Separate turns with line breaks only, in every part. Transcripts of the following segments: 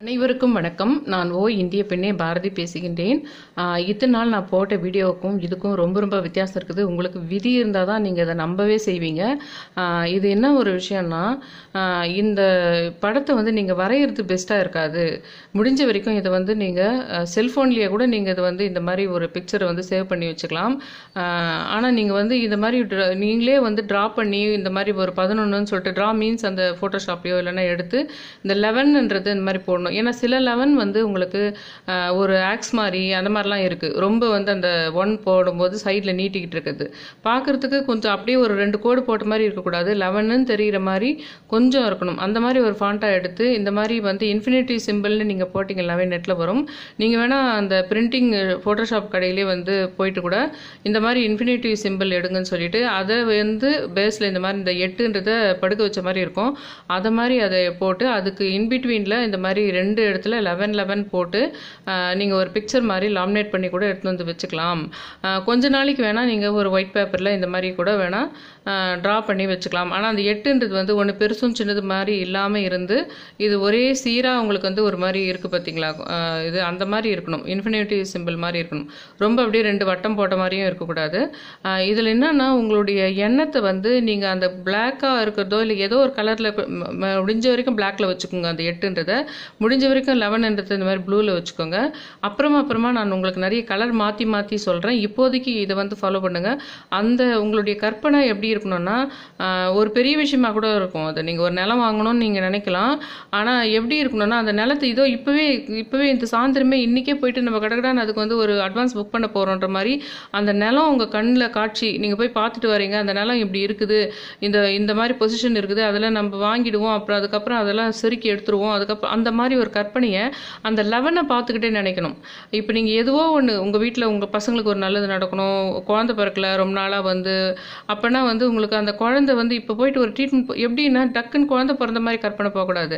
அனைவருக்கும் வணக்கம் நான் ஓ இந்திய பெண்ணே பாரதி பேசுகின்றேன் ஆஹ் இத்தனை நாள் நான் போட்ட வீடியோவுக்கும் இதுக்கும் ரொம்ப ரொம்ப வித்தியாசம் இருக்குது உங்களுக்கு விதி இருந்தால் தான் நீங்கள் இதை நம்பவே செய்வீங்க ஆஹ் இது என்ன ஒரு விஷயம்னா ஆஹ் இந்த படத்தை வந்து நீங்கள் வரைகிறது பெஸ்ட்டாக இருக்காது முடிஞ்ச வரைக்கும் இதை வந்து நீங்கள் செல்ஃபோன்லேயே கூட நீங்கள் இது வந்து இந்த மாதிரி ஒரு பிக்சரை வந்து சேவ் பண்ணி வச்சுக்கலாம் ஆனால் நீங்கள் வந்து இந்த மாதிரி dra- நீங்களே வந்து ட்ரா பண்ணி இந்த மாதிரி ஒரு பதினொன்றுன்னு சொல்லிட்டு ட்ரா மீன்ஸ் அந்த ஃபோட்டோஷாப்லையோ இல்லைன்னா எடுத்து இந்த லெவன்ன்றது இந்த மாதிரி போடணும் ஏன்னா சில லெவன் வந்து உங்களுக்கு ஆஹ், ஒரு ஆக்ஸ் மாதிரி அந்த மாதிரிலாம் இருக்குது ரொம்ப வந்து அந்த ஒன் போடும்போது சைடில் நீட்டிக்கிட்டு இருக்குது பார்க்குறதுக்கு கொஞ்சம் அப்படியே ஒரு ரெண்டு கோடு போட்ட மாதிரி இருக்கக்கூடாது லெவன்னு தெரிகிற மாதிரி கொஞ்சம் இருக்கணும் அந்த மாதிரி ஒரு ஃபாண்ட்டாக எடுத்து இந்த மாதிரி வந்து இன்ஃபினிட்டி சிம்பிள்னு நீங்கள் போட்டிங்கனாவே நெட்டில் வரும் நீங்கள் வேணால் அந்த பிரிண்டிங் ஃபோட்டோஷாப் கடையிலே வந்து போயிட்டு கூட இந்த மாதிரி இன்ஃபினிட்டி சிம்பிள் எடுங்கன்னு சொல்லிட்டு அதை வந்து பேஸில் இந்த மாதிரி இந்த எட்டுன்றதை படுக்க வச்ச மாதிரி இருக்கும் அதை மாதிரி அதை போட்டு அதுக்கு இன்பிட்வீனில் இந்த மாதிரி ரெண்டு இடத்துல லெவன் லெவன் போட்டு நீங்கள் ஒரு பிக்சர் மாதிரி லாமினேட் பண்ணி கூட எடுத்துன்னு வந்து வச்சுக்கலாம் ஆஹ் கொஞ்ச நாளைக்கு வேணால் நீங்கள் ஒரு ஒயிட் பேப்பரில் இந்த மாதிரி கூட வேணால் ட்ரா பண்ணி வச்சுக்கலாம் ஆனால் அந்த எட்டுன்றது வந்து ஒன்று பெருசும் சின்னது மாதிரி இல்லாமல் இருந்து இது ஒரே சீராக உங்களுக்கு வந்து ஒரு மாதிரி இருக்குது பார்த்தீங்களா ஆஹ் இது அந்த மாதிரி இருக்கணும் இன்ஃபினிட்டி சிம்பிள் மாதிரி இருக்கணும் ரொம்ப அப்படியே ரெண்டு வட்டம் போட்ட மாதிரியும் இருக்கக்கூடாது இதில் என்னன்னா உங்களுடைய எண்ணத்தை வந்து நீங்கள் அந்த பிளாக்காக இருக்கிறதோ இல்லை ஏதோ ஒரு கலரில் முடிஞ்ச வரைக்கும் பிளாக்ல வச்சுக்கோங்க அந்த எட்டுன்றதை முடிஞ்ச வரைக்கும் லெவன்ன்றது இந்த மாதிரி ப்ளூவில் வச்சுக்கோங்க அப்புறமா அப்புறமா நான் உங்களுக்கு நிறைய கலர் மாற்றி மாற்றி சொல்கிறேன் இப்போதைக்கு இதை வந்து ஃபாலோ பண்ணுங்கள் அந்த உங்களுடைய கற்பனை எப்படி இருக்கணும்னா ஆஹ், ஒரு பெரிய விஷயமா கூட இருக்கும் அது நீங்கள் ஒரு நிலம் வாங்கணும்னு நீங்கள் நினைக்கலாம் ஆனால் எப்படி இருக்கணும்னா அந்த நிலத்தை இதோ இப்போவே இப்போவே இந்த சாயந்தரமே இன்றைக்கே போயிட்டு நம்ம கடகடான்னு அதுக்கு வந்து ஒரு அட்வான்ஸ் புக் பண்ண போகிறோன்ற மாதிரி அந்த நிலம் உங்கள் கண்ணில் காட்சி நீங்கள் போய் பார்த்துட்டு வரீங்க அந்த நிலம் இப்படி இருக்குது இந்த இந்த மாதிரி பொசிஷன் இருக்குது அதெல்லாம் நம்ம வாங்கிடுவோம் அப்புறம் அதுக்கப்புறம் அதெல்லாம் செருக்கி எடுத்துருவோம் அதுக்கப்புறம் அந்த மாதிரி ஒரு கற்பனையை அந்த லெவனை பார்த்துக்கிட்டே நினைக்கணும் இப்போ நீங்கள் எதுவோ ஒன்று உங்கள் வீட்டில் உங்கள் பசங்களுக்கு ஒரு நல்லது நடக்கணும் குழந்தை பிறக்கல ரொம்ப நாளாக வந்து அப்போனா வந்து உங்களுக்கு அந்த குழந்தை வந்து இப்போ போயிட்டு ஒரு ட்ரீட்மெண்ட் எப்படின்னா டக்குன்னு குழந்தை பிறந்த மாதிரி கற்பனை போகக்கூடாது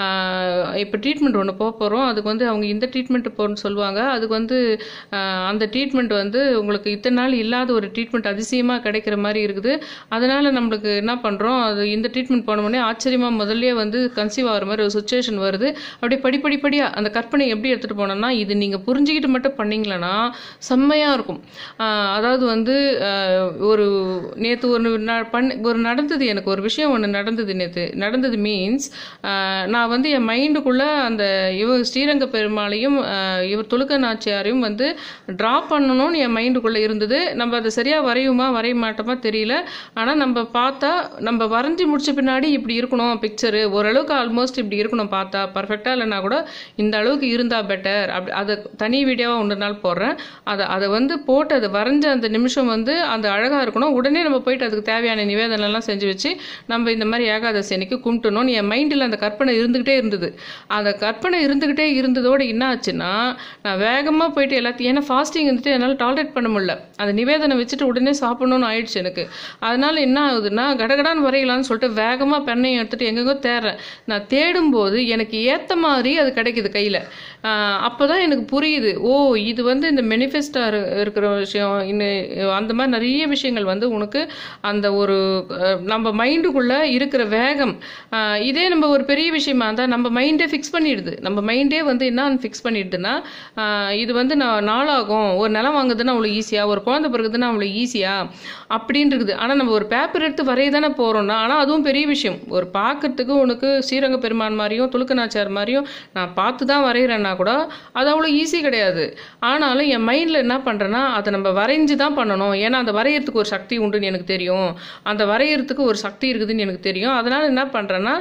இப்போ ட்ரீட்மெண்ட் ஒன்று போக போகிறோம் அதுக்கு வந்து அவங்க இந்த ட்ரீட்மெண்ட் போகணும்னு சொல்லுவாங்க அதுக்கு வந்து ஆஹ் அந்த ட்ரீட்மெண்ட் வந்து உங்களுக்கு இத்தனை நாள் இல்லாத ஒரு ட்ரீட்மெண்ட் அதிசயமாக கிடைக்கிற மாதிரி இருக்குது அதனால நம்மளுக்கு என்ன பண்ணுறோம் அது இந்த ட்ரீட்மெண்ட் போனோடனே ஆச்சரியமாக முதல்லயே வந்து கன்சீவ் ஆகிற மாதிரி ஒரு சுச்சுவேஷன் வருது அப்படியே படிப்படிப்படியாக அந்த கற்பனை எப்படி எடுத்துகிட்டு போனோம்னா இது நீங்கள் புரிஞ்சுக்கிட்டு மட்டும் பண்ணீங்களன்னா செம்மையாக இருக்கும் ஆஹ் அதாவது வந்து ஆஹ் ஒரு நேற்று ஒரு ந- பண்ண ஒரு நடந்தது எனக்கு ஒரு விஷயம் ஒன்று நடந்தது நேற்று நடந்தது மீன்ஸ் நான் வந்து என் மைண்டுக்குள்ளே அந்த இவ ஸ்ரீரங்க பெருமாளையும் ஆஹ் இவர் துலுக்க நாச்சியாரையும் வந்து ட்ரா பண்ணணும்னு என் மைண்டுக்குள்ளே இருந்தது நம்ம அதை சரியாக வரையுமா வரைய மாட்டோமா தெரியல ஆனால் நம்ம பார்த்தா நம்ம வரைஞ்சி முடிச்ச பின்னாடி இப்படி இருக்கணும் பிக்சரு ஓரளவுக்கு ஆல்மோஸ்ட் இப்படி இருக்கணும் பார்த்தா பர்ஃபெக்டாக இல்லைனா கூட இந்த அளவுக்கு இருந்தால் பெட்டர் அப்படி அதை தனி வீடியோவாக ஒன்று நாள் போடுறேன் அதை அதை வந்து போட்டு அதை வரைஞ்ச அந்த நிமிஷம் வந்து அந்த அழகாக இருக்கணும் உடனே நம்ம போயிட்டு அதுக்கு தேவையான நிவேதனம்லாம் செஞ்சு வச்சு நம்ம இந்த மாதிரி ஏகாதசி அன்னைக்கு கும்பிட்டணும்னு என் மைண்டில் அந்த கற்பனை இருந்துக்கிட்டே இருந்தது அந்த கற்பனை இருந்துக்கிட்டே இருந்ததோட என்ன ஆச்சுன்னா நான் வேகமாக போயிட்டு எல்லாத்தையும் ஏன்னா ஃபாஸ்டிங் வந்துட்டு என்னால் டாலரேட் பண்ண முடியல அந்த நிவேதனை வச்சுட்டு உடனே சாப்பிடணும்னு ஆயிடுச்சு எனக்கு அதனால என்ன ஆகுதுன்னா கடகடான்னு வரையலாம்னு சொல்லிட்டு வேகமாக பெண்ணையும் எடுத்துட்டு எங்கெங்கோ தேடுறேன் நான் தேடும்போது எனக்கு ஏற்ற மாதிரி அது கிடைக்குது கையில் அப்போ தான் எனக்கு புரியுது ஓ இது வந்து இந்த மெனிஃபெஸ்டாக இருக்கிற விஷயம் இன்னும் அந்த மாதிரி நிறைய விஷயங்கள் வந்து உனக்கு அந்த ஒரு அஹ், நம்ம மைண்டுக்குள்ளே இருக்கிற வேகம் ஆஹ், இதே நம்ம ஒரு பெரிய விஷயமா இருந்தால் நம்ம மைண்டே ஃபிக்ஸ் பண்ணிடுது நம்ம மைண்டே வந்து என்ன ஃபிக்ஸ் பண்ணிடுதுன்னா ஆஹ், இது வந்து நான் நாளாகும் ஒரு நிலம் வாங்குதுன்னா அவ்வளோ ஈஸியாக ஒரு குழந்தை பிறகுதுன்னா அவ்வளோ ஈஸியாக அப்படின்னு இருக்குது ஆனால் நம்ம ஒரு பேப்பர் எடுத்து வரைய தானே போகிறோம்னா ஆனால் அதுவும் பெரிய விஷயம் ஒரு பார்க்கறதுக்கு உனக்கு ஸ்ரீரங்க பெருமான் மாதிரியும் துலுக்கநாச்சார் மாதிரியும் நான் பார்த்து தான் வரைகிறேன்னா கூட அது அவ்வளோ ஈஸி கிடையாது ஆனாலும் என் மைண்டில் என்ன பண்ணுறேன்னா அதை நம்ம வரைஞ்சு தான் பண்ணணும் ஏன்னா அந்த வரையறதுக்கு ஒரு சக்தி உண்டுன்னு எனக்கு தெரியும் அந்த வரையறதுக்கு ஒரு சக்தி இருக்குதுன்னு எனக்கு தெரியும் அதனால் என்ன பண்ணுறேன்னா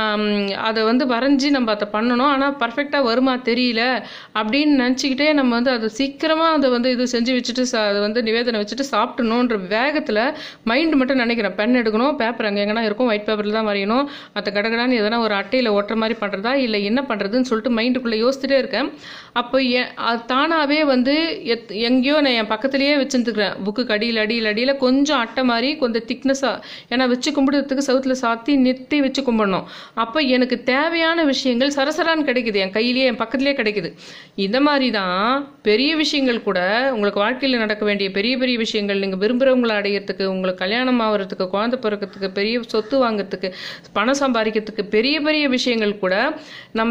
அதை வந்து வரைஞ்சி நம்ம அதை பண்ணணும் ஆனால் பர்ஃபெக்டாக வருமா தெரியல அப்படின்னு நினச்சிக்கிட்டே நம்ம வந்து அதை சீக்கிரமாக அதை வந்து இது செஞ்சு வச்சுட்டு சா- அதை வந்து நிவேதனை வச்சுட்டு சாப்பிடணுன்ற வேகத்தில் மைண்டு மட்டும் நினைக்கிறேன் பென் எடுக்கணும் பேப்பர் அங்கே எங்கன்னா இருக்கும் ஒயிட் பேப்பரில் தான் வரையணும் மற்ற கடகடான்னு எதனா ஒரு அட்டையில் ஒட்டுற மாதிரி பண்ணுறதா இல்லை என்ன பண்ணுறதுன்னு சொல்லிட்டு மைண்டுக்குள்ளே யோசிச்சுட்டே இருக்கேன் அப்போ எ- அது தானாகவே வந்து எத் எங்கேயோ நான் என் பக்கத்துலேயே வச்சுருந்துக்கிறேன் புக்கு அடியில் அடியில் அடியில் கொஞ்சம் அட்டை மாதிரி கொஞ்சம் திக்னஸாக ஏன்னா வச்சு கும்பிடுறதுக்கு சவுத்தில் சாத்தி நிறுத்தி வச்சு கும்பிடணும் அப்போ எனக்கு தேவையான விஷயங்கள் சரசரான்னு கிடைக்குது என் கையிலேயே என் பக்கத்துலேயே கிடைக்குது இந்த மாதிரி தான் பெரிய விஷயங்கள் கூட உங்களுக்கு வாழ்க்கையில் நடக்க வேண்டிய பெரிய பெரிய விஷயங்கள் நீங்கள் விரும்புகிறவங்களை அடையிறதுக்கு உங்களுக்கு கல்யாணம் ஆகிறதுக்கு குழந்தை பிறக்கிறதுக்கு பெரிய சொத்து வாங்குறதுக்கு பணம் சம்பாதிக்கிறதுக்கு பெரிய பெரிய விஷயங்கள் கூட நம்ம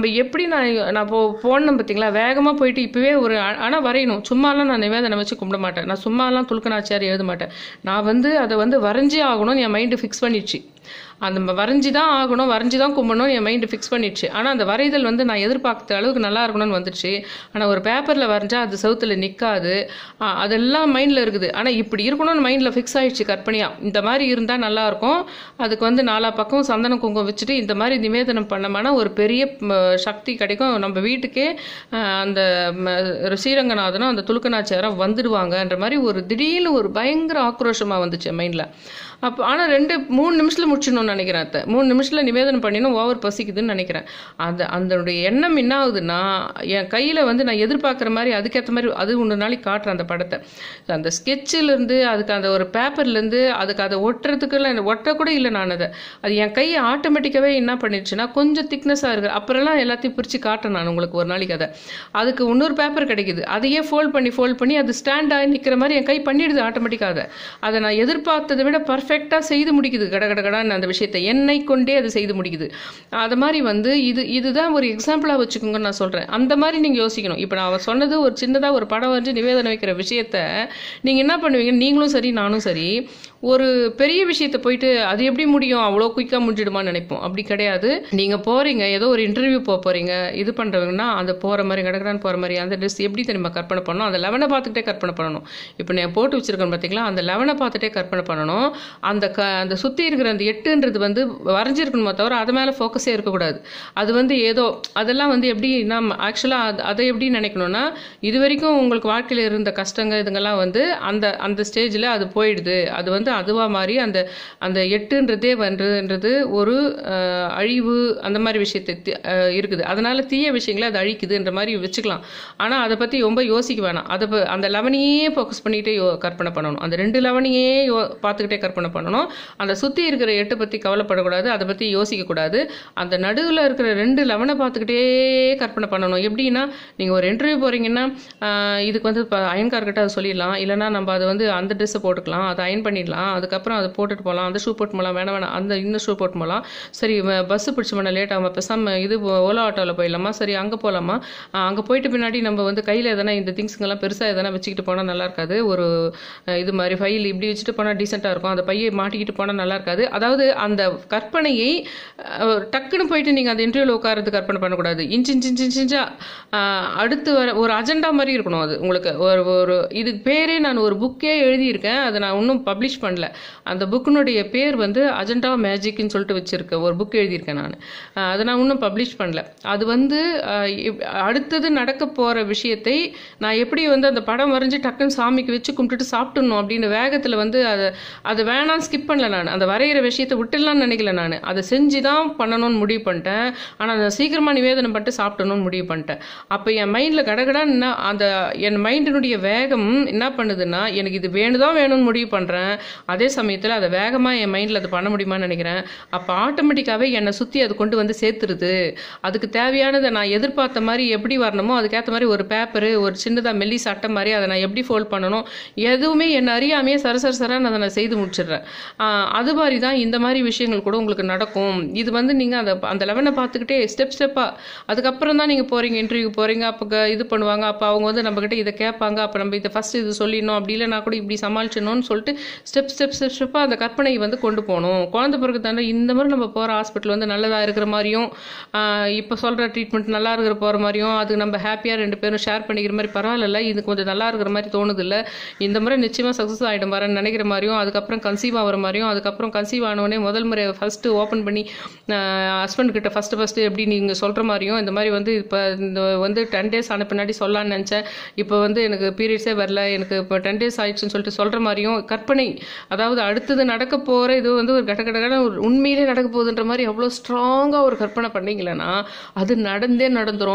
நம்ம எப்படி நான் நான் போ போனேன் பார்த்தீங்களா வேகமாக போயிட்டு இப்போவே ஒரு ஆனால் வரையணும் சும்மாலாம் நான் நிவேதனை வச்சு கும்பிட மாட்டேன் நான் சும்மாலாம் துலுக்கனாச்சியார் எழுத மாட்டேன் நான் வந்து அதை வந்து வரைஞ்சே ஆகணும்னு என் மைண்டு ஃபிக்ஸ் பண்ணிடுச்சு அந்த ம- வரைஞ்சி தான் ஆகணும் வரைஞ்சி தான் கும்பிடணும்னு என் மைண்டு ஃபிக்ஸ் பண்ணிடுச்சு ஆனால் அந்த வரைதல் வந்து நான் எதிர்பார்த்த அளவுக்கு நல்லா இருக்கணும்னு வந்துடுச்சு ஆனால் ஒரு பேப்பரில் வரைஞ்சா அது செவுத்துல நிற்காது அதெல்லாம் மைண்டில் இருக்குது ஆனால் இப்படி இருக்கணும்னு மைண்டில் ஃபிக்ஸ் ஆயிடுச்சு கற்பனையாக இந்த மாதிரி இருந்தால் நல்லா இருக்கும் அதுக்கு வந்து நாலா பக்கம் சந்தன குங்குமம் வச்சுட்டு இந்த மாதிரி நிவேதனம் பண்ணோம்னா ஒரு பெரிய ம, சக்தி கிடைக்கும் நம்ம வீட்டுக்கே ஆ, அந்த ம, ஸ்ரீரங்கநாதனும் அந்த துலுக்கநாச்சியாரும் வந்துடுவாங்கன்ற மாதிரி ஒரு திடீர்னு ஒரு பயங்கர ஆக்ரோஷமாக வந்துச்சு என் மைண்டில் அப்போ ஆனால் ரெண்டு மூணு நிமிஷத்தில் முடிச்சிடணும்னு நினைக்கிறேன் அத்தை மூணு நிமிஷத்தில் நிவேதனம் பண்ணிடணும் ஓவர் பசிக்குதுன்னு நினைக்கிறேன் அந்த அதனுடைய எண்ணம் என்ன ஆகுதுன்னா என் கையில் வந்து நான் எதிர்பார்க்குற மாதிரி அதுக்கேற்ற மாதிரி அது ஒன்று நாளைக்கு காட்டுறேன் அந்த படத்தை அந்த ஸ்கெட்சிலேருந்து அதுக்கு அந்த ஒரு பேப்பர்லேருந்து அதுக்கு அதை ஒட்டுறதுக்குலாம் ஒட்டக்கூட இல்லை நான் அதை அது என் கை ஆட்டோமேட்டிக்காகவே என்ன பண்ணிடுச்சுன்னா கொஞ்சம் திக்னஸாக இருக்குது அப்புறம்லாம் எல்லாத்தையும் பிரித்து காட்டுறேன் நான் உங்களுக்கு ஒரு நாளைக்கு அதை அதுக்கு இன்னொரு பேப்பர் கிடைக்குது அதையே ஃபோல்ட் பண்ணி ஃபோல்ட் பண்ணி அது ஸ்டாண்ட் ஆகி நிற்கிற மாதிரி என் கை பண்ணிடுது ஆட்டோமேட்டிக்காக அதை அதை நான் எதிர்பார்த்ததை விட பர்ஃபெக்டாக செய்து முடிக்குது கட கட கடன்னு அந்த விஷயத்தை என்னை கொண்டே அது செய்து முடிக்குது அது மாதிரி வந்து இது இதுதான் ஒரு எக்ஸாம்பிளாக வச்சுக்கோங்கன்னு நான் சொல்கிறேன் அந்த மாதிரி நீங்கள் யோசிக்கணும் இப்போ நான் சொன்னது ஒரு சின்னதாக ஒரு படம் வரைஞ்சு நிவேதனை வைக்கிற விஷயத்த நீங்கள் என்ன பண்ணுவீங்க நீங்களும் சரி நானும் சரி ஒரு பெரிய விஷயத்தை போயிட்டு அது எப்படி முடியும் அவ்வளோ குயிக்காக முடிஞ்சிடுமான்னு நினைப்போம் அப்படி கிடையாது நீங்கள் போகிறீங்க ஏதோ ஒரு இன்டர்வியூ போக போகிறீங்க இது பண்ணுறவங்கன்னா அந்த போகிற மாதிரி கடற்கடான்னு போகிற மாதிரி அந்த ட்ரெஸ் எப்படி தெரியுமா கற்பனை பண்ணணும் அந்த லெவனை பார்த்துக்கிட்டே கற்பனை பண்ணணும் இப்போ நான் போட்டு வச்சிருக்கேன் பார்த்தீங்களா அந்த லெவனை பார்த்துட்டே கற்பனை பண்ணணும் அந்த க அந்த சுற்றி இருக்கிற அந்த எட்டுன்றது வந்து வரைஞ்சிருக்கணுமே தவிர அது மேலே ஃபோக்கஸே இருக்கக்கூடாது அது வந்து ஏதோ அதெல்லாம் வந்து எப்படி நம்ம ஆக்சுவலாக அதை எப்படி நினைக்கணும்னா இது வரைக்கும் உங்களுக்கு வாழ்க்கையில் இருந்த கஷ்டங்க இதுங்கெல்லாம் வந்து அந்த அந்த ஸ்டேஜில் அது போயிடுது அது வந்து அதுவாக மாறி அந்த அந்த எட்டுன்றதே வந்துன்றது ஒரு அஹ், அழிவு அந்த மாதிரி விஷயத்தை தி- அஹ், இருக்குது அதனால தீய விஷயங்களை அது அழிக்குதுன்ற மாதிரி வச்சுக்கலாம் ஆனால் அதை பற்றி ரொம்ப யோசிக்க வேணாம் அதை ப- அந்த லெவனையே ஃபோக்கஸ் பண்ணிக்கிட்டே யோ கற்பனை பண்ணணும் அந்த ரெண்டு லெவனையே யோ பார்த்துக்கிட்டே கற்பனை பண்ணணும் அந்த சுற்றி இருக்கிற எட்டு பற்றி கவலைப்படக்கூடாது அதை பற்றி யோசிக்கக்கூடாது அந்த நடுவில் இருக்கிற ரெண்டு லெவனை பார்த்துக்கிட்டே கற்பனை பண்ணணும் எப்படின்னா நீங்கள் ஒரு இன்டர்வியூ போகிறீங்கன்னா இதுக்கு வந்து இப்போ அயன்கார்கிட்ட அதை சொல்லிடலாம் இல்லைன்னா நம்ம அதை வந்து அந்த ட்ரெஸ்ஸை போட்டுக்கலாம் அதை அயன் பண்ணிடலாம் அதுக்கப்புறம் அதை போட்டுட்டு போகலாம் அந்த ஷூ போட்டு போகலாம் வேணாம் வேணாம் அந்த இந்த ஷூ போட்டு போகலாம் சரி பஸ்ஸு பிடிச்சி பண்ண லேட் ஆகும் பேசாமல் இது ஓலா ஆட்டோவில் போயிடலாமா சரி அங்கே போகலாமா அங்கே போயிட்டு பின்னாடி நம்ம வந்து கையில் எதனா இந்த திங்ஸுங்கெல்லாம் பெருசாக எதனா வச்சுக்கிட்டு போனால் நல்லா இருக்காது ஒரு அஹ், இது மாதிரி ஃபைல் இப்படி வச்சுட்டு போனால் டீசெண்டாக இருக்கும் அந்த பையை மாட்டிக்கிட்டு போனால் நல்லா இருக்காது அதாவது அந்த கற்பனையை அஹ், டக்குன்னு போயிட்டு நீங்கள் அந்த இன்டர்வியூவில் உட்காரது கற்பனை பண்ணக்கூடாது இன்ச் இன்ச் இன்ச் இன்ச் இன்ச்சா அஹ், அடுத்து வர ஒரு அஜெண்டா மாதிரி இருக்கணும் அது உங்களுக்கு ஒரு ஒரு இதுக்கு பேரே நான் ஒரு புக்கே எழுதியிருக்கேன் அதை நான் இன்னும் பப்ளிஷ் பண்ணல அந்த புக்கினுடைய பேர் வந்து அஜெண்டா மேஜிக்னு சொல்லிட்டு வச்சிருக்கேன் ஒரு புக் எழுதியிருக்கேன் நான் அதை நான் இன்னும் பப்ளிஷ் பண்ணல அது வந்து அஹ், இப்- அடுத்தது நடக்க போகிற விஷயத்தை நான் எப்படி வந்து அந்த படம் வரைஞ்சி டக்குன்னு சாமிக்கு வச்சு கும்பிட்டுட்டு சாப்பிட்டுணும் அப்படின்னு வேகத்தில் வந்து அதை அதை வேணாம் ஸ்கிப் பண்ணல நான் அந்த வரைகிற விஷயத்தை விட்டுடலாம்னு நினைக்கல நான் அதை செஞ்சு தான் பண்ணணும்னு முடிவு பண்ணிட்டேன் ஆனால் அதை சீக்கிரமாக நிவேதனம் பண்ணிட்டு சாப்பிடணும்னு முடிவு பண்ணிட்டேன் அப்போ என் மைண்டில் கடகடான்னு அந்த என் மைண்டினுடைய வேகம் என்ன பண்ணுதுன்னா எனக்கு இது வேணுதான் வேணும்னு முடிவு பண்ணுறேன் அதே சமயத்தில் அதை வேகமாக என் மைண்டில் அதை பண்ண முடியுமான்னு நினைக்கிறேன் அப்போ ஆட்டோமேட்டிக்காகவே என்னை சுற்றி அது கொண்டு வந்து சேர்த்துருது அதுக்கு தேவையானதை நான் எதிர்பார்த்த மாதிரி எப்படி வரணுமோ அதுக்கேற்ற மாதிரி ஒரு பேப்பரு ஒரு சின்னதாக மெல்லி சட்டை மாதிரி அதை நான் எப்படி ஃபோல்ட் பண்ணணும் எதுவுமே என்னை அறியாமையே சர சர சரன்னு அதை நான் செய்து முடிச்சிடுறேன் ஆஹ் அது மாதிரி தான் இந்த மாதிரி விஷயங்கள் கூட உங்களுக்கு நடக்கும் இது வந்து நீங்கள் அந்த அந்த லெவனை பார்த்துக்கிட்டே ஸ்டெப் ஸ்டெப்பாக அதுக்கப்புறம் தான் நீங்கள் போகிறீங்க இன்டர்வியூ போகிறீங்க அப்போ க- இது பண்ணுவாங்க அப்போ அவங்க வந்து நம்மக்கிட்ட இதை கேட்பாங்க அப்போ நம்ம இதை ஃபஸ்ட்டு இது சொல்லிடணும் அப்படி இல்லைனா கூட இப்படி சமாளிச்சிடணும்னு சொல்லிட்டு ஸ்டெப் ஸ்டெப் ஸ்டெப் ஸ்டெப்பாக அந்த கற்பனை வந்து கொண்டு போகணும் குழந்தை பிறகு தானே இந்த மாதிரி நம்ம போகிற ஹாஸ்பிட்டல் வந்து நல்லதாக இருக்கிற மாதிரியும் இப்போ சொல்கிற ட்ரீட்மெண்ட் நல்லா இருக்கிற போகிற மாதிரியும் அது நம்ம ஹாப்பியாக ரெண்டு பேரும் ஷேர் பண்ணிக்கிற மாதிரி பரவாயில்ல இது கொஞ்சம் நல்லா இருக்கிற மாதிரி தோணுது இல்லை இந்த முறை நிச்சயமாக சக்ஸஸ் ஆகிடும் வரேன்னு நினைக்கிற மாதிரியும் அதுக்கப்புறம் கன்சீவ் ஆகிற மாதிரியும் அதுக்கப்புறம் கன்சீவ் ஆனவொடனே முதல் முறை ஃபஸ்ட்டு ஓப்பன் பண்ணி ஹஸ்பண்ட் கிட்ட ஃபஸ்ட்டு ஃபஸ்ட்டு எப்படி நீங்கள் சொல்கிற மாதிரியும் இந்த மாதிரி வந்து இப்போ இந்த வந்து டென் டேஸ் ஆன பின்னாடி சொல்லலாம்னு நினச்சேன் இப்போ வந்து எனக்கு பீரியட்ஸே வரல எனக்கு இப்போ டென் டேஸ் ஆயிடுச்சுன்னு சொல்லிட்டு சொல்கிற மாதிரியும் கற்பனை அதாவது அடுத்தது நடக்க போகிற இது வந்து ஒரு கட கடகட ஒரு உண்மையிலே நடக்க போகுதுன்ற மாதிரி அவ்வளோ ஸ்ட்ராங்காக ஒரு கற்பனை பண்ணீங்களேன்னா அது நடந்தே நடந்துரும்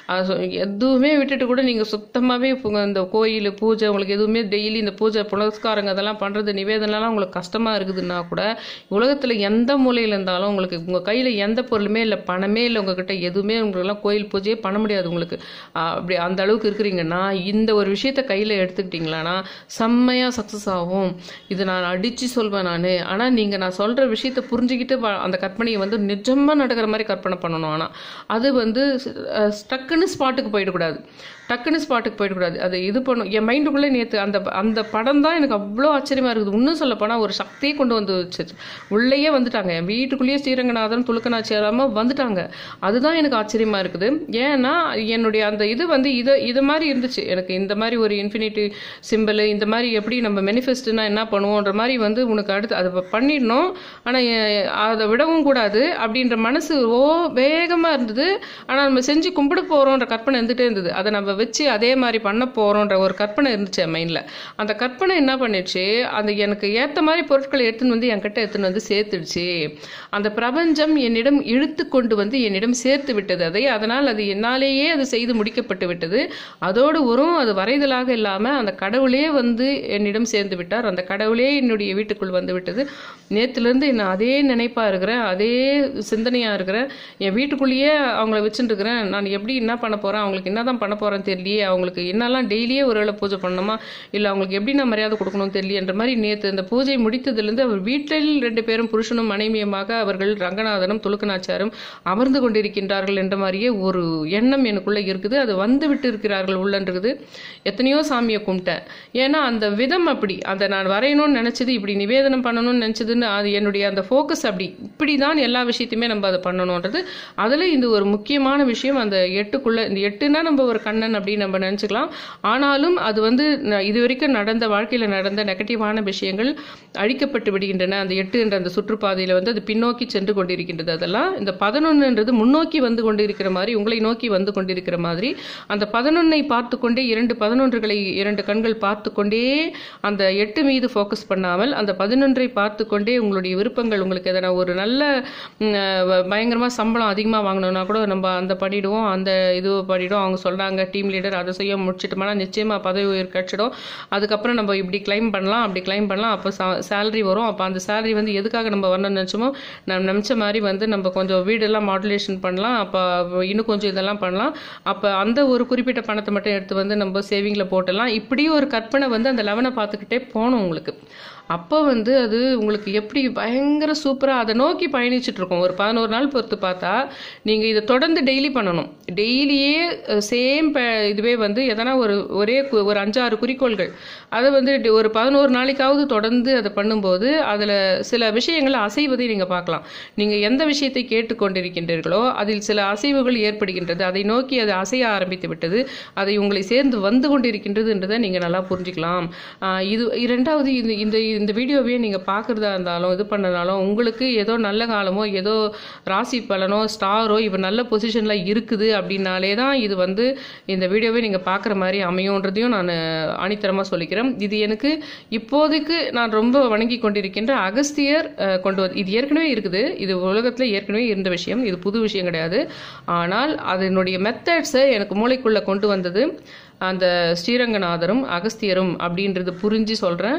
அது சொ- எதுவுமே விட்டுட்டு கூட நீங்கள் சுத்தமாகவே இந்த கோயில் பூஜை உங்களுக்கு எதுவுமே டெய்லி இந்த பூஜை புனஸ்காரங்க அதெல்லாம் பண்ணுறது நிவேதனம்லாம் உங்களுக்கு கஷ்டமாக இருக்குதுன்னா கூட உலகத்தில் எந்த மூலையில் இருந்தாலும் உங்களுக்கு உங்கள் கையில் எந்த பொருளுமே இல்லை பணமே இல்லை உங்ககிட்ட எதுவுமே உங்களுக்குலாம் கோயில் பூஜையே பண்ண முடியாது உங்களுக்கு ஆஹ் அப்படி அந்த அளவுக்கு இருக்கிறீங்கன்னா இந்த ஒரு விஷயத்த கையில் எடுத்துக்கிட்டிங்களான்னா செம்மையாக சக்ஸஸ் ஆகும் இது நான் அடித்து சொல்வேன் நான் ஆனால் நீங்கள் நான் சொல்கிற விஷயத்த புரிஞ்சுக்கிட்டு வ- அந்த கற்பனையை வந்து நிஜமாக நடக்கிற மாதிரி கற்பனை பண்ணணும் ஆனால் அது வந்து அஹ், டக்குன்னு ஸ்பாட்டுக்கு போயிடக்கூடாது டக்குன்னு ஸ்பாட்டுக்கு போயிடக்கூடாது அது இது பண்ணும் என் மைண்டுக்குள்ளே நேற்று அந்த அந்த படம் தான் எனக்கு அவ்வளோ ஆச்சரியமாக இருக்குது இன்னும் சொல்ல போனால் ஒரு சக்தியை கொண்டு வந்து வச்சிருச்சு உள்ளேயே வந்துட்டாங்க என் வீட்டுக்குள்ளேயே ஸ்ரீரங்கநாதன் துலுக்கநாச்சி எல்லாமே வந்துட்டாங்க அதுதான் எனக்கு ஆச்சரியமாக இருக்குது ஏன்னா என்னுடைய அந்த இது வந்து இது இது மாதிரி இருந்துச்சு எனக்கு இந்த மாதிரி ஒரு இன்ஃபினிட்டி சிம்பிள் இந்த மாதிரி எப்படி நம்ம மெனிஃபெஸ்ட்னா என்ன பண்ணுவோன்ற மாதிரி வந்து உனக்கு அடுத்து அதை பண்ணிடணும் ஆனால் அதை விடவும் கூடாது அப்படின்ற மனசு ஓ வேகமாக இருந்தது ஆனால் நம்ம செஞ்சு கும்பிட போகிறோன்ற கற்பனை இருந்துகிட்டே இருந்தது அதை நம்ம வச்சு அதே மாதிரி பண்ண போகிறோன்ற ஒரு கற்பனை இருந்துச்சு என் மைண்டில் அந்த கற்பனை என்ன பண்ணிடுச்சு அந்த எனக்கு ஏற்ற மாதிரி பொருட்களை எடுத்துன்னு வந்து என்கிட்ட எடுத்துன்னு வந்து சேர்த்துடுச்சு அந்த பிரபஞ்சம் என்னிடம் இழுத்து கொண்டு வந்து என்னிடம் சேர்த்து விட்டது அதை அதனால் அது என்னாலேயே அது செய்து முடிக்கப்பட்டு விட்டது அதோடு வரும் அது வரைதலாக இல்லாமல் அந்த கடவுளே வந்து என்னிடம் சேர்ந்து விட்டார் அந்த கடவுளே என்னுடைய வீட்டுக்குள் வந்து விட்டது நேற்றுலேருந்து நான் அதே நினைப்பாக இருக்கிறேன் அதே சிந்தனையாக இருக்கிறேன் என் வீட்டுக்குள்ளேயே அவங்கள வச்சுட்டு இருக்கிறேன் நான் எப்படி என்ன பண்ண போகிறேன் அவங்களுக்கு என்ன தான் பண்ண போகிறேன்னு தெரியலையே அவங்களுக்கு என்னெல்லாம் டெய்லியே ஒரு வேளை பூஜை பண்ணணுமா இல்லை அவங்களுக்கு எப்படி நான் மரியாதை கொடுக்கணும்னு தெரியலன்ற மாதிரி நேற்று இந்த பூஜை முடித்ததுலேருந்து அவர் வீட்டில் ரெண்டு பேரும் புருஷனும் மனைவியுமாக அவர்கள் ரங்கநாதனும் துலுக்கநாச்சாரும் அமர்ந்து கொண்டிருக்கின்றார்கள் என்ற மாதிரியே ஒரு எண்ணம் எனக்குள்ளே இருக்குது அது வந்து விட்டு இருக்கிறார்கள் உள்ளன்றது எத்தனையோ சாமியை கும்பிட்டேன் ஏன்னா அந்த விதம் அப்படி அதை நான் வரையணும்னு நினச்சது இப்படி நிவேதனம் பண்ணணும்னு நினச்சதுன்னு அது என்னுடைய அந்த ஃபோக்கஸ் அப்படி இப்படி தான் எல்லா விஷயத்தையுமே நம்ம அதை பண்ணணுன்றது அதில் இந்த ஒரு முக்கியமான விஷயம் அந்த எட்டுக்குள்ளே இந்த எட்டுனா நம்ம ஒரு கண்ணன் அப்படின்னு நம்ம நினச்சிக்கலாம் ஆனாலும் அது வந்து ந- இது வரைக்கும் நடந்த வாழ்க்கையில் நடந்த நெகட்டிவான விஷயங்கள் அழிக்கப்பட்டு விடுகின்றன அந்த எட்டு என்ற அந்த சுற்றுப்பாதையில் வந்து அது பின்னோக்கி சென்று கொண்டிருக்கின்றது அதெல்லாம் இந்த பதினொன்றுன்றது முன்னோக்கி வந்து கொண்டிருக்கிற மாதிரி உங்களை நோக்கி வந்து கொண்டிருக்கிற மாதிரி அந்த பதினொன்னை பார்த்து கொண்டே இரண்டு பதினொன்றுகளை இரண்டு கண்கள் பார்த்து கொண்டே அந்த எட்டு மீது ஃபோக்கஸ் பண்ணாமல் அந்த பதினொன்றை பார்த்து கொண்டே உங்களுடைய விருப்பங்கள் உங்களுக்கு எதனா ஒரு நல்ல ம், அஹ், பயங்கரமா சம்பளம் அதிகமாக வாங்கணும்னா கூட நம்ம அந்த பண்ணிடுவோம் அந்த இது பண்ணிடுவோம் அவங்க சொல்றாங்க டீம் லீடர் அதை செய்ய முடிச்சிட்டோம்னா நிச்சயமா பதவி உயர் கிடைச்சிடும் அதுக்கப்புறம் நம்ம இப்படி கிளைம் பண்ணலாம் அப்படி கிளைம் பண்ணலாம் அப்போ சேலரி வரும் அப்போ அந்த சேலரி வந்து எதுக்காக நம்ம வரணும்னு நினச்சோமோ நம்ம நினச்ச மாதிரி வந்து நம்ம கொஞ்சம் வீடெல்லாம் மாடுலேஷன் பண்ணலாம் அப்போ இன்னும் கொஞ்சம் இதெல்லாம் பண்ணலாம் அப்போ அந்த ஒரு குறிப்பிட்ட பணத்தை மட்டும் எடுத்து வந்து நம்ம சேவிங்கில் போட்டலாம் இப்படி ஒரு கற்பனை வந்து அந்த லெவனை பார்த்துக்கிட்டே போகணும் உங்களுக்கு அப்போ வந்து அது உங்களுக்கு எப்படி பயங்கர சூப்பராக அதை நோக்கி பயணிச்சுட்டு இருக்கோம் ஒரு பதினோரு நாள் பொறுத்து பார்த்தா நீங்கள் இதை தொடர்ந்து டெய்லி பண்ணணும் டெய்லியே சேம் இதுவே வந்து எதனா ஒரு ஒரே கு- ஒரு அஞ்சாறு குறிக்கோள்கள் அதை வந்து டி- ஒரு பதினோரு நாளைக்காவது தொடர்ந்து அதை பண்ணும்போது அதில் சில விஷயங்களை அசைவதை நீங்கள் பார்க்கலாம் நீங்கள் எந்த விஷயத்தை கேட்டுக்கொண்டிருக்கின்றீர்களோ அதில் சில அசைவுகள் ஏற்படுகின்றது அதை நோக்கி அது அசைய ஆரம்பித்து விட்டது அதை உங்களை சேர்ந்து வந்து கொண்டிருக்கின்றதுன்றதை நீங்கள் நல்லா புரிஞ்சுக்கலாம் ஆஹ் இது இரண்டாவது இந்த இந்த இந்த வீடியோவையே நீங்கள் பார்க்குறதா இருந்தாலும் இது பண்ணனாலும் உங்களுக்கு ஏதோ நல்ல காலமோ ஏதோ ராசி பலனோ ஸ்டாரோ இவர் நல்ல பொசிஷனில் இருக்குது அப்படின்னாலே தான் இது வந்து இந்த வீடியோவை நீங்கள் பார்க்குற மாதிரி அமையுன்றதையும் நான் ஆணித்தரமாக சொல்லிக்கிறேன் இது எனக்கு இப்போதைக்கு நான் ரொம்ப வணங்கி கொண்டிருக்கின்ற அகஸ்தியர் அஹ், கொண்டு வந்து இது ஏற்கனவே இருக்குது இது உலகத்தில் ஏற்கனவே இருந்த விஷயம் இது புது விஷயம் கிடையாது ஆனால் அதனுடைய மெத்தட்ஸை எனக்கு மூளைக்குள்ளே கொண்டு வந்தது அந்த ஸ்ரீரங்கநாதரும் அகஸ்தியரும் அப்படின்றது புரிஞ்சு சொல்கிறேன்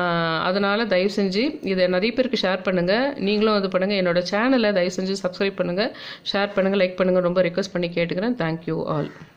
அதனால் தயவு செஞ்சு இதை நிறைய பேருக்கு ஷேர் பண்ணுங்கள் நீங்களும் இது பண்ணுங்கள் என்னோட சேனலை தயவு செஞ்சு சப்ஸ்கிரைப் பண்ணுங்கள் ஷேர் பண்ணுங்கள் லைக் பண்ணுங்கள் ரொம்ப ரெக்வஸ்ட் பண்ணி கேட்டுக்கிறேன் தேங்க்யூ ஆல்